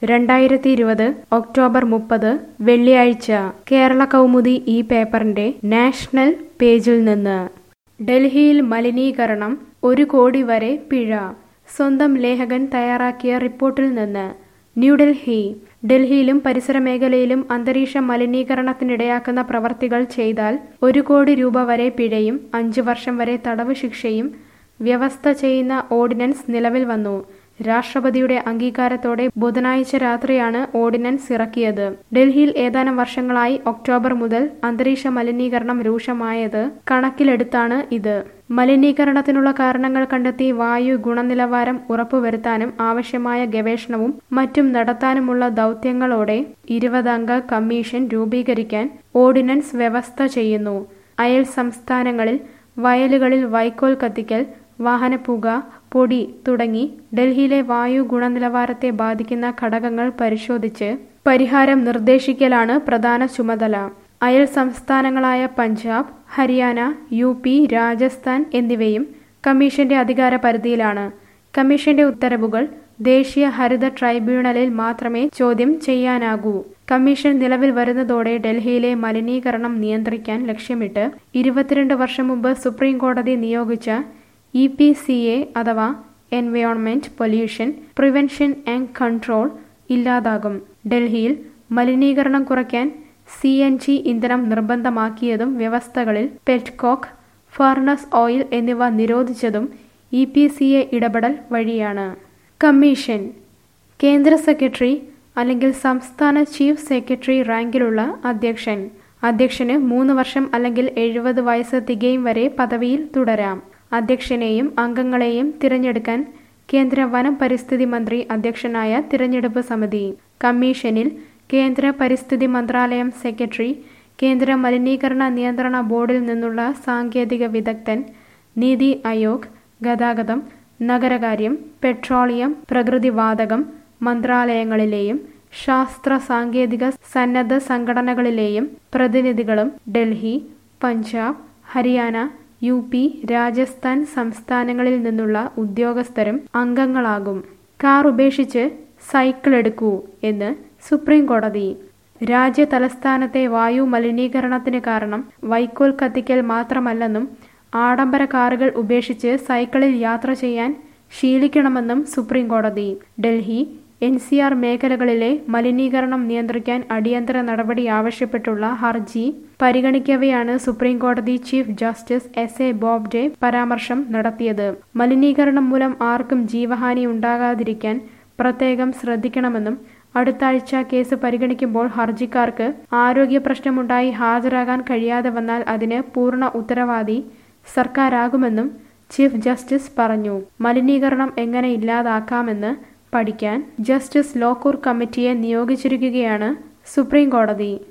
രണ്ടായിരത്തി ഇരുപത് ഒക്ടോബർ മുപ്പത് വെള്ളിയാഴ്ച കേരള കൗമുദി ഈ പേപ്പറിന്റെ നാഷണൽ പേജിൽ നിന്ന് ഡൽഹിയിൽ മലിനീകരണം ഒരു കോടി വരെ പിഴ സ്വന്തം ലേഖകൻ തയ്യാറാക്കിയ റിപ്പോർട്ടിൽ നിന്ന് ന്യൂഡൽഹി ഡൽഹിയിലും പരിസര മേഖലയിലും അന്തരീക്ഷ മലിനീകരണത്തിനിടയാക്കുന്ന പ്രവർത്തികൾ ചെയ്താൽ ഒരു കോടി രൂപ വരെ പിഴയും അഞ്ചു വർഷം വരെ തടവ് ശിക്ഷയും വ്യവസ്ഥ ചെയ്യുന്ന ഓർഡിനൻസ് നിലവിൽ വന്നു രാഷ്ട്രപതിയുടെ അംഗീകാരത്തോടെ ബുധനാഴ്ച രാത്രിയാണ് ഓർഡിനൻസ് ഇറക്കിയത് ഡൽഹിയിൽ ഏതാനും വർഷങ്ങളായി ഒക്ടോബർ മുതൽ അന്തരീക്ഷ മലിനീകരണം രൂക്ഷമായത് കണക്കിലെടുത്താണ് ഇത് മലിനീകരണത്തിനുള്ള കാരണങ്ങൾ കണ്ടെത്തി വായു ഗുണനിലവാരം ഉറപ്പുവരുത്താനും ആവശ്യമായ ഗവേഷണവും മറ്റും നടത്താനുമുള്ള ദൗത്യങ്ങളോടെ ഇരുപതംഗ കമ്മീഷൻ രൂപീകരിക്കാൻ ഓർഡിനൻസ് വ്യവസ്ഥ ചെയ്യുന്നു അയൽ സംസ്ഥാനങ്ങളിൽ വയലുകളിൽ വൈക്കോൽ കത്തിക്കൽ വാഹനപ്പുക പൊടി തുടങ്ങി ഡൽഹിയിലെ വായു ഗുണനിലവാരത്തെ ബാധിക്കുന്ന ഘടകങ്ങൾ പരിശോധിച്ച് പരിഹാരം നിർദ്ദേശിക്കലാണ് പ്രധാന ചുമതല അയൽ സംസ്ഥാനങ്ങളായ പഞ്ചാബ് ഹരിയാന യു പി രാജസ്ഥാൻ എന്നിവയും കമ്മീഷന്റെ അധികാര പരിധിയിലാണ് കമ്മീഷന്റെ ഉത്തരവുകൾ ദേശീയ ഹരിത ട്രൈബ്യൂണലിൽ മാത്രമേ ചോദ്യം ചെയ്യാനാകൂ കമ്മീഷൻ നിലവിൽ വരുന്നതോടെ ഡൽഹിയിലെ മലിനീകരണം നിയന്ത്രിക്കാൻ ലക്ഷ്യമിട്ട് ഇരുപത്തിരണ്ട് വർഷം മുമ്പ് സുപ്രീം കോടതി നിയോഗിച്ച ഇ പി സി എ അഥവാ environment pollution prevention and control ഇല്ലാതാകും ഡൽഹിയിൽ മലിനീകരണം കുറയ്ക്കാൻ സി എൻ ജി ഇന്ധനം നിർബന്ധമാക്കിയതും വ്യവസ്ഥകളിൽ പെറ്റ്കോക്ക് ഫർണസ് ഓയിൽ എന്നിവ നിരോധിച്ചതും ഇ പി സി എ ഇടപെടൽ വഴിയാണ് കമ്മീഷൻ കേന്ദ്ര സെക്രട്ടറി അല്ലെങ്കിൽ സംസ്ഥാന ചീഫ് സെക്രട്ടറി റാങ്കിലുള്ള അധ്യക്ഷൻ അധ്യക്ഷന് മൂന്ന് വർഷം അല്ലെങ്കിൽ എഴുപത് വയസ്സ് തികയും വരെ പദവിയിൽ തുടരാം അധ്യക്ഷനെയും അംഗങ്ങളെയും തിരഞ്ഞെടുക്കാൻ കേന്ദ്ര വനം പരിസ്ഥിതി മന്ത്രി അധ്യക്ഷനായ തിരഞ്ഞെടുപ്പ് സമിതി കമ്മീഷനിൽ കേന്ദ്ര പരിസ്ഥിതി മന്ത്രാലയം സെക്രട്ടറി കേന്ദ്ര മലിനീകരണ നിയന്ത്രണ ബോർഡിൽ നിന്നുള്ള സാങ്കേതിക വിദഗ്ധൻ നീതി ആയോഗ് ഗതാഗതം നഗരകാര്യം പെട്രോളിയം പ്രകൃതിവാതകം മന്ത്രാലയങ്ങളിലെയും ശാസ്ത്ര സാങ്കേതിക സന്നദ്ധ സംഘടനകളിലെയും പ്രതിനിധികളും ഡൽഹി പഞ്ചാബ് ഹരിയാന യു പി രാജസ്ഥാൻ സംസ്ഥാനങ്ങളിൽ നിന്നുള്ള ഉദ്യോഗസ്ഥരും അംഗങ്ങളാകും കാർ ഉപേക്ഷിച്ച് സൈക്കിൾ എടുക്കൂ എന്ന് സുപ്രീം കോടതി രാജ്യ തലസ്ഥാനത്തെ വായു മലിനീകരണത്തിന് കാരണം വൈക്കോൽ കത്തിക്കൽ മാത്രമല്ലെന്നും ആഡംബര കാറുകൾ ഉപേക്ഷിച്ച് സൈക്കിളിൽ യാത്ര ചെയ്യാൻ ശീലിക്കണമെന്നും സുപ്രീം കോടതി ഡൽഹി എൻ സി ആർ മേഖലകളിലെ മലിനീകരണം നിയന്ത്രിക്കാൻ അടിയന്തര നടപടി ആവശ്യപ്പെട്ടുള്ള ഹർജി പരിഗണിക്കവെയാണ് സുപ്രീം കോടതി chief justice S A Bobde പരാമർശം നടത്തിയത് മലിനീകരണം മൂലം ആർക്കും ജീവഹാനി ഉണ്ടാകാതിരിക്കാൻ പ്രത്യേകം ശ്രദ്ധിക്കണമെന്നും അടുത്ത ആഴ്ച കേസ് പരിഗണിക്കുമ്പോൾ ഹർജിക്കാർക്ക് ആരോഗ്യ പ്രശ്നമുണ്ടായി ഹാജരാകാൻ കഴിയാതെ വന്നാൽ അതിന് പൂർണ്ണ ഉത്തരവാദി സർക്കാരാകുമെന്നും ചീഫ് ജസ്റ്റിസ് പറഞ്ഞു മലിനീകരണം എങ്ങനെ ഇല്ലാതാക്കാമെന്ന് പഠിക്കാൻ ജസ്റ്റിസ് ലോക്കൂർ കമ്മിറ്റിയെ നിയോഗിച്ചിരിക്കുകയാണ് സുപ്രീം കോടതി